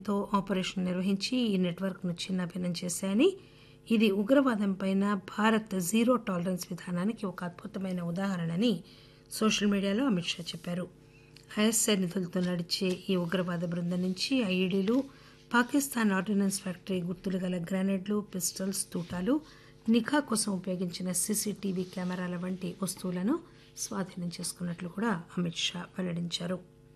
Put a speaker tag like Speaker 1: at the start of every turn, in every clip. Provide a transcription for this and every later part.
Speaker 1: తో ఆపరేషన్ నిర్వహించి ఈ నెట్వర్క్ ను చిన్నాభిన్నం చేశాయని ఇది ఉగ్రవాదంపైన భారత్ జీరో టాలరెన్స్ విధానానికి ఒక అద్భుతమైన ఉదాహరణని సోషల్ మీడియాలో అమిత్ షా చెప్పారు ఐఎస్ఐ నిధులతో నడిచే ఈ ఉగ్రవాద బృందం నుంచి ఐఈడీలు పాకిస్తాన్ ఆర్డినెన్స్ ఫ్యాక్టరీ గుర్తులు గల గ్రానైడ్లు పిస్టల్స్ తూటాలు నిఘా కోసం ఉపయోగించిన సీసీటీవీ కెమెరాల వంటి వస్తువులను స్వాధీనం చేసుకున్నట్లు కూడా అమిత్ షా వెల్లడించారు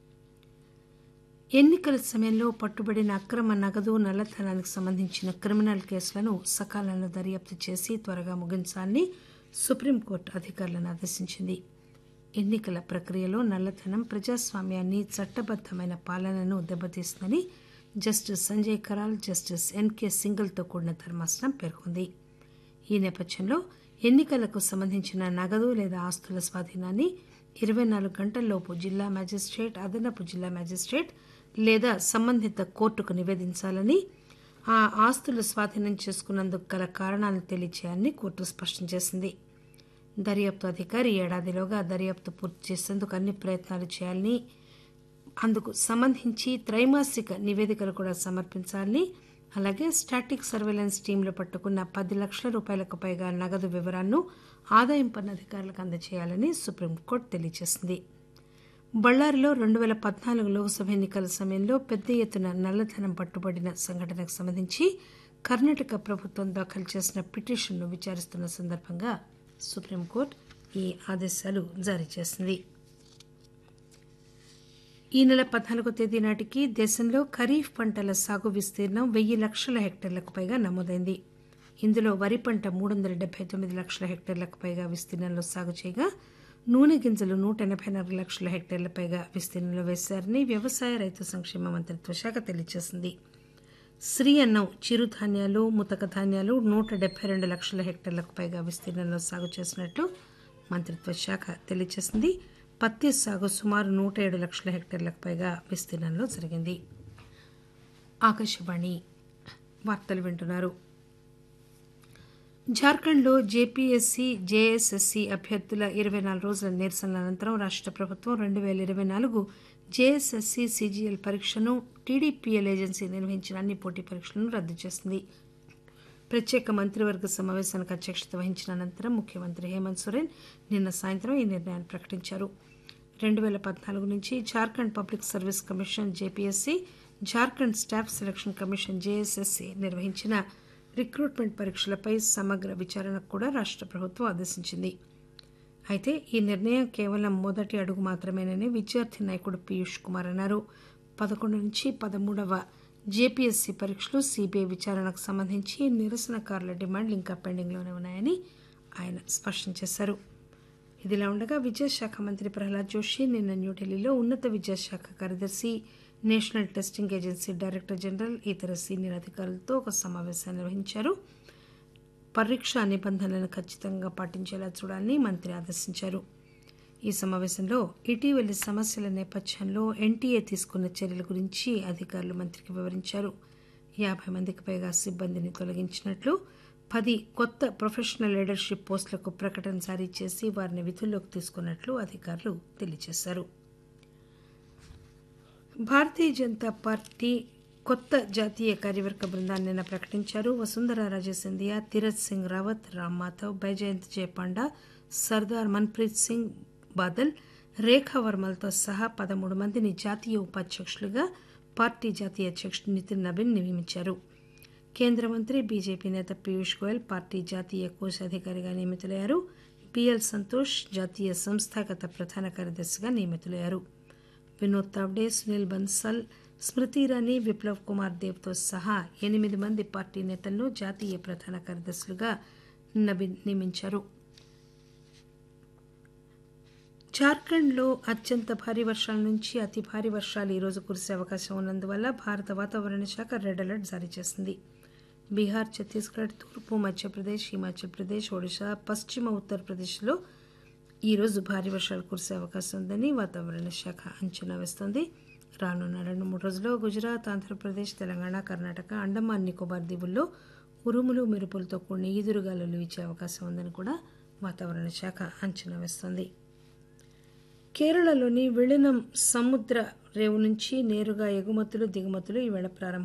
Speaker 1: ఎన్నికల సమయంలో పట్టుబడిన అక్రమ నగదు నల్లధనానికి సంబంధించిన క్రిమినల్ కేసులను సకాలంలో దర్యాప్తు చేసి త్వరగా ముగించాలని సుప్రీంకోర్టు అధికారులను ఆదేశించింది ఎన్నికల ప్రక్రియలో నల్లధనం ప్రజాస్వామ్యాన్ని చట్టబద్దమైన పాలనను దెబ్బతీస్తుందని justice Sanjay Karol justice N K సింగల్తో కూడిన ధర్మాసనం పేర్కొంది ఈ నేపథ్యంలో ఎన్నికలకు సంబంధించిన నగదు లేదా ఆస్తుల స్వాధీనాన్ని ఇరవై నాలుగు గంటల్లోపు జిల్లా మేజిస్ట్రేట్ అదనపు జిల్లా మేజిస్ట్రేట్ లేదా సంబంధిత కోర్టుకు నివేదించాలని ఆ ఆస్తులు స్వాధీనం చేసుకున్నందుకు గల కారణాలను తెలియచేయాలని కోర్టు స్పష్టం చేసింది దర్యాప్తు అధికారి ఏడాదిలోగా దర్యాప్తు పూర్తి చేసేందుకు అన్ని ప్రయత్నాలు చేయాలని అందుకు సంబంధించి త్రైమాసిక నివేదికలు కూడా సమర్పించాలని అలాగే స్టాటిక్ సర్వేలెన్స్ టీంలు పట్టుకున్న పది లక్షల రూపాయలకు పైగా నగదు వివరాలను ఆదాయం పన్ను అధికారులకు అందజేయాలని సుప్రీంకోర్టు తెలియజేసింది బళ్లారిలో రెండు పేల పద్నాలుగు లోక్సభ ఎన్నికల సమయంలో పెద్ద ఎత్తున నల్లధనం పట్టుబడిన సంఘటనకు సంబంధించి కర్ణాటక ప్రభుత్వం దాఖలు చేసిన పిటిషన్ను విచారిస్తున్న సందర్భంగా సుప్రీంకోర్టు ఈ ఆదేశాలు జారీ చేసింది ఈ నెల పద్నాలుగో తేదీ నాటికి దేశంలో ఖరీఫ్ పంటల సాగు విస్తీర్ణం వెయ్యి లక్షల హెక్టార్లకు పైగా నమోదైంది ఇందులో వరి పంట మూడు వందల డెబ్బై తొమ్మిది లక్షల హెక్టార్లకు పైగా విస్తీర్ణంలో సాగు చేయగా నూనె గింజలు నూట ఎనభై నాలుగు లక్షల హెక్టార్ల పైగా విస్తీర్ణంలో వేశారని వ్యవసాయ రైతు సంక్షేమ మంత్రిత్వ శాఖ తెలియజేసింది శ్రీ అన్నం చిరుధాన్యాలు ముతక ధాన్యాలు నూట డెబ్బై రెండు లక్షల హెక్టార్లకు పైగా విస్తీర్ణంలో సాగు చేసినట్లు మంత్రిత్వ శాఖ తెలియజేసింది పత్తి సాగు సుమారు నూట ఏడు లక్షల హెక్టార్లకు పైగా విస్తీర్ణంలో జరిగింది ఆకాశవాణి వార్తలు వింటున్నారు జార్ఖండ్లో జేపీఎస్సీ జేఎస్ఎస్సీ అభ్యర్థుల ఇరవై నాలుగు రోజుల నిరసనల అనంతరం రాష్ట ప్రభుత్వం రెండు పేల ఇరవై నాలుగు జేఎస్ఎస్సీ సీజీఎల్ పరీక్షను టీడీపీఎల్ ఏజెన్సీ నిర్వహించిన అన్ని పోటీ పరీక్షలను రద్దు చేసింది ప్రత్యేక మంత్రివర్గ సమావేశానికి అధ్యక్షత వహించిన అనంతరం ముఖ్యమంత్రి హేమంత్ సోరెన్ నిన్న సాయంత్రం ఈ నిర్ణయాన్ని ప్రకటించారు రెండు పేల పద్నాలుగు నుంచి Jharkhand public service commission JPSC Jharkhand staff selection commission JSSC నిర్వహించిన రిక్రూట్మెంట్ పరీక్షలపై సమగ్ర విచారణకు కూడా రాష్ట ప్రభుత్వం ఆదేశించింది అయితే ఈ నిర్ణయం కేవలం మొదటి అడుగు మాత్రమేనని విద్యార్థి నాయకుడు పీయూష్ కుమార్ అన్నారు పదకొండు నుంచి పదమూడవ జేపీఎస్సీ పరీక్షలు సీబీఐ విచారణకు సంబంధించి నిరసనకారుల డిమాండ్లు ఇంకా పెండింగ్లోనే ఉన్నాయని ఆయన స్పష్టం చేశారు ఇదిలా ఉండగా విద్యాశాఖ మంత్రి ప్రహ్లాద్ జోషి నిన్న న్యూఢిల్లీలో ఉన్నత విద్యాశాఖ కార్యదర్శి national testing agency director general ఇతర సీనియర్ అధికారులతో ఒక సమావేశాన్ని నిర్వహించారు పరీక్ష నిబంధనలను ఖచ్చితంగా పాటించేలా చూడాలని మంత్రి ఆదేశించారు ఈ సమావేశంలో ఇటీవలి సమస్యల నేపథ్యంలో ఎన్టీఏ తీసుకున్న చర్యల గురించి అధికారులు మంత్రికి వివరించారు యాభై మందికి పైగా సిబ్బందిని తొలగించినట్లు పది కొత్త ప్రొఫెషనల్ లీడర్షిప్ పోస్టులకు ప్రకటన జారీ చేసి వారిని విధుల్లోకి తీసుకున్నట్లు అధికారులు తెలియజేశారు భారతీయ జనతా పార్టీ కొత్త జాతీయ కార్యవర్గ బృందాన్ని నిన్న ప్రకటించారు వసుంధర రాజే సింధియా తీరత్ సింగ్ రావత్ రామ్ మాధవ్ బైజయంత్ జయపాండా సర్దార్ మన్ప్రీత్ సింగ్ బాదల్ రేఖా వర్మలతో సహా పదమూడు మందిని జాతీయ ఉపాధ్యక్షులుగా పార్టీ జాతీయ అధ్యక్షుడు నితిన్ నబీన్ నియమించారు కేంద్ర మంత్రి బీజేపీ నేత పీయూష్ గోయల్ పార్టీ జాతీయ కోశాధికారిగా నియమితులయ్యారు బిఎల్ సంతోష్ జాతీయ సంస్థాగత ప్రధాన కార్యదర్శిగా నియమితులయ్యారు వినోద్ తావ్డే సునీల్ బన్సల్ స్మృతి ఇరానీ విప్లవ్ కుమార్ దేవ్తో సహా ఎనిమిది మంది పార్టీ నేతలను జాతీయ ప్రధాన కార్యదర్శులుగా నబీన్ నియమించారు జార్ఖండ్లో అత్యంత భారీ వర్షాల నుంచి అతి భారీ వర్షాలు ఈరోజు కురిసే అవకాశం ఉన్నందువల్ల భారత వాతావరణ శాఖ రెడ్ అలర్ట్ జారీ చేసింది బీహార్ ఛత్తీస్గఢ్ తూర్పు మధ్యప్రదేశ్ హిమాచల్ ప్రదేశ్ ఒడిశా పశ్చిమ ఉత్తరప్రదేశ్లో ఈరోజు భారీ వర్షాలు కురిసే అవకాశం ఉందని వాతావరణ శాఖ అంచనా వేస్తోంది రానున్న రెండు మూడు రోజుల్లో గుజరాత్ ఆంధ్రప్రదేశ్ తెలంగాణ కర్ణాటక అండమాన్ నికోబార్ దీవుల్లో ఉరుములు మెరుపులతో కూడిన ఈదురుగాలులు వీచే అవకాశం ఉందని కూడా వాతావరణ శాఖ అంచనా వేస్తోంది కేరళలోని విళినం సముద్ర రేవు నుంచి నేరుగా ఎగుమతులు దిగుమతులు ఈవేళ ప్రారంభం